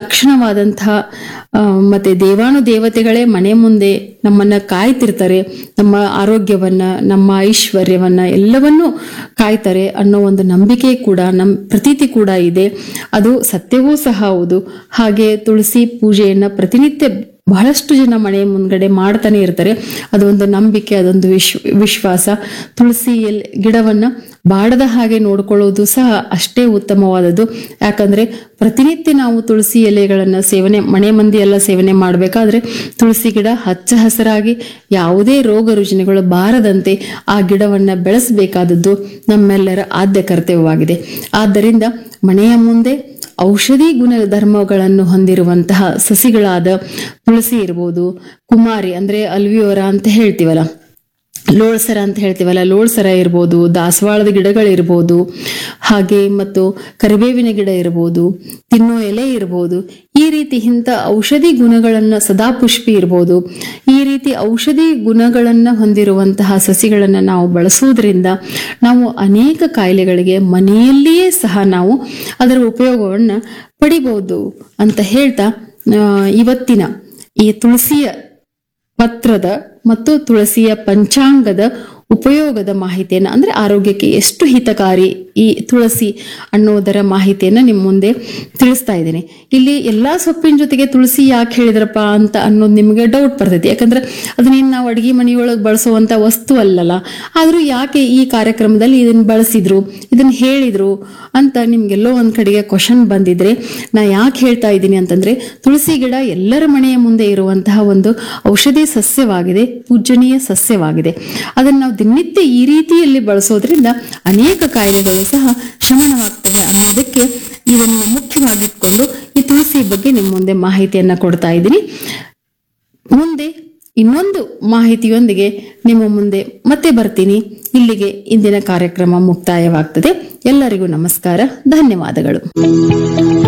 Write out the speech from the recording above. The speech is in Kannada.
ಲಕ್ಷಣವಾದಂತಹ ಆ, ಮತ್ತೆ ದೇವಾನು ದೇವತೆಗಳೇ ಮನೆ ಮುಂದೆ ನಮ್ಮನ್ನ ಕಾಯ್ತಿರ್ತಾರೆ ನಮ್ಮ ಆರೋಗ್ಯವನ್ನ ನಮ್ಮ ಐಶ್ವರ್ಯವನ್ನ ಎಲ್ಲವನ್ನೂ ಕಾಯ್ತಾರೆ ಅನ್ನೋ ಒಂದು ನಂಬಿಕೆ ಕೂಡ ನಮ್ ಪ್ರತೀತಿ ಕೂಡ ಇದೆ ಅದು ಸತ್ಯವೂ ಸಹ ಹೌದು ಹಾಗೆ ತುಳಸಿ ಪೂಜೆಯನ್ನ ಪ್ರತಿನಿತ್ಯ ಬಹಳಷ್ಟು ಜನ ಮನೆ ಮುಂದ್ಗಡೆ ಮಾಡ್ತಾನೆ ಇರ್ತಾರೆ ಅದೊಂದು ನಂಬಿಕೆ ಅದೊಂದು ವಿಶ್ವ ವಿಶ್ವಾಸ ತುಳಸಿ ಎಲೆ ಗಿಡವನ್ನ ಬಾಡದ ಹಾಗೆ ನೋಡ್ಕೊಳ್ಳೋದು ಸಹ ಅಷ್ಟೇ ಉತ್ತಮವಾದದ್ದು ಯಾಕಂದ್ರೆ ಪ್ರತಿನಿತ್ಯ ನಾವು ತುಳಸಿ ಎಲೆಗಳನ್ನ ಸೇವನೆ ಮನೆ ಮಂದಿ ಎಲ್ಲ ಸೇವನೆ ಮಾಡಬೇಕಾದ್ರೆ ತುಳಸಿ ಗಿಡ ಹಚ್ಚ ಹಸಿರಾಗಿ ಯಾವುದೇ ರೋಗ ರುಜಿನಗಳು ಬಾರದಂತೆ ಆ ಗಿಡವನ್ನ ಬೆಳೆಸಬೇಕಾದದ್ದು ನಮ್ಮೆಲ್ಲರ ಆದ್ಯ ಕರ್ತವ್ಯವಾಗಿದೆ ಆದ್ದರಿಂದ ಮನೆಯ ಮುಂದೆ ಔಷಧಿ ಗುಣಧರ್ಮಗಳನ್ನು ಹೊಂದಿರುವಂತಹ ಸಸಿಗಳಾದ ತುಳಸಿ ಇರ್ಬೋದು ಕುಮಾರಿ ಅಂದ್ರೆ ಅಲ್ವಿಯೋರ ಅಂತ ಹೇಳ್ತೀವಲ್ಲ ಲೋಳ್ಸರ ಅಂತ ಹೇಳ್ತೀವಲ್ಲ ಲೋಳ್ಸರ ಇರ್ಬೋದು ದಾಸವಾಳದ ಗಿಡಗಳಿರ್ಬೋದು ಹಾಗೆ ಮತ್ತು ಕರಿಬೇವಿನ ಗಿಡ ಇರ್ಬೋದು ತಿನ್ನೋ ಎಲೆ ಇರ್ಬೋದು ಈ ರೀತಿ ಇಂಥ ಔಷಧಿ ಗುಣಗಳನ್ನ ಸದಾ ಪುಷ್ಪಿ ಇರ್ಬೋದು ಈ ರೀತಿ ಔಷಧಿ ಗುಣಗಳನ್ನ ಹೊಂದಿರುವಂತಹ ಸಸಿಗಳನ್ನ ನಾವು ಬಳಸುವುದರಿಂದ ನಾವು ಅನೇಕ ಕಾಯಿಲೆಗಳಿಗೆ ಮನೆಯಲ್ಲಿಯೇ ಸಹ ನಾವು ಅದರ ಉಪಯೋಗವನ್ನ ಪಡಿಬಹುದು ಅಂತ ಹೇಳ್ತಾ ಆ, ಇವತ್ತಿನ ಈ ತುಳಸಿಯ ಪತ್ರದ ಮತ್ತು ತುಳಸಿಯ ಪಂಚಾಂಗದ ಉಪಯೋಗದ ಮಾಹಿತಿಯನ್ನು ಅಂದ್ರೆ ಆರೋಗ್ಯಕ್ಕೆ ಎಷ್ಟು ಹಿತಕಾರಿ ಈ ತುಳಸಿ ಅನ್ನೋದರ ಮಾಹಿತಿಯನ್ನ ನಿಮ್ಮ ಮುಂದೆ ತಿಳಿಸ್ತಾ ಇದ್ದೀನಿ ಇಲ್ಲಿ ಎಲ್ಲಾ ಸೊಪ್ಪಿನ ಜೊತೆಗೆ ತುಳಸಿ ಯಾಕೆ ಹೇಳಿದ್ರಪ್ಪ ಅಂತ ಅನ್ನೋದು ನಿಮಗೆ ಡೌಟ್ ಬರ್ತೈತಿ ಯಾಕಂದ್ರೆ ಅದನ್ನೇನು ನಾವು ಅಡಿಗೆ ಮನೆಯೊಳಗೆ ಬಳಸುವಂತ ವಸ್ತು ಅಲ್ಲಲ್ಲ ಆದ್ರೂ ಯಾಕೆ ಈ ಕಾರ್ಯಕ್ರಮದಲ್ಲಿ ಇದನ್ನ ಬಳಸಿದ್ರು ಇದನ್ನ ಹೇಳಿದ್ರು ಅಂತ ನಿಮ್ಗೆಲ್ಲೋ ಒಂದ್ ಕಡೆಗೆ ಕ್ವಶನ್ ಬಂದಿದ್ರೆ ನಾ ಯಾಕೆ ಹೇಳ್ತಾ ಇದ್ದೀನಿ ಅಂತಂದ್ರೆ ತುಳಸಿ ಗಿಡ ಎಲ್ಲರ ಮನೆಯ ಮುಂದೆ ಇರುವಂತಹ ಒಂದು ಔಷಧಿ ಸಸ್ಯವಾಗಿದೆ ಪೂಜನೀಯ ಸಸ್ಯವಾಗಿದೆ ಅದನ್ನ ನಾವು ದಿನನಿತ್ಯ ಈ ರೀತಿಯಲ್ಲಿ ಬಳಸೋದ್ರಿಂದ ಅನೇಕ ಕಾಯಿಲೆಗಳು ಸಹ ಶಮನವಾಗ್ತವೆ ಅನ್ನೋದಕ್ಕೆ ಇದನ್ನು ಮುಖ್ಯವಾಗಿಟ್ಕೊಂಡು ಈ ತುಳಸಿ ಬಗ್ಗೆ ನಿಮ್ಮ ಮುಂದೆ ಮಾಹಿತಿಯನ್ನ ಕೊಡ್ತಾ ಇದ್ದೀನಿ ಮುಂದೆ ಇನ್ನೊಂದು ಮಾಹಿತಿಯೊಂದಿಗೆ ನಿಮ್ಮ ಮುಂದೆ ಮತ್ತೆ ಬರ್ತೀನಿ ಇಲ್ಲಿಗೆ ಇಂದಿನ ಕಾರ್ಯಕ್ರಮ ಮುಕ್ತಾಯವಾಗ್ತದೆ ಎಲ್ಲರಿಗೂ ನಮಸ್ಕಾರ ಧನ್ಯವಾದಗಳು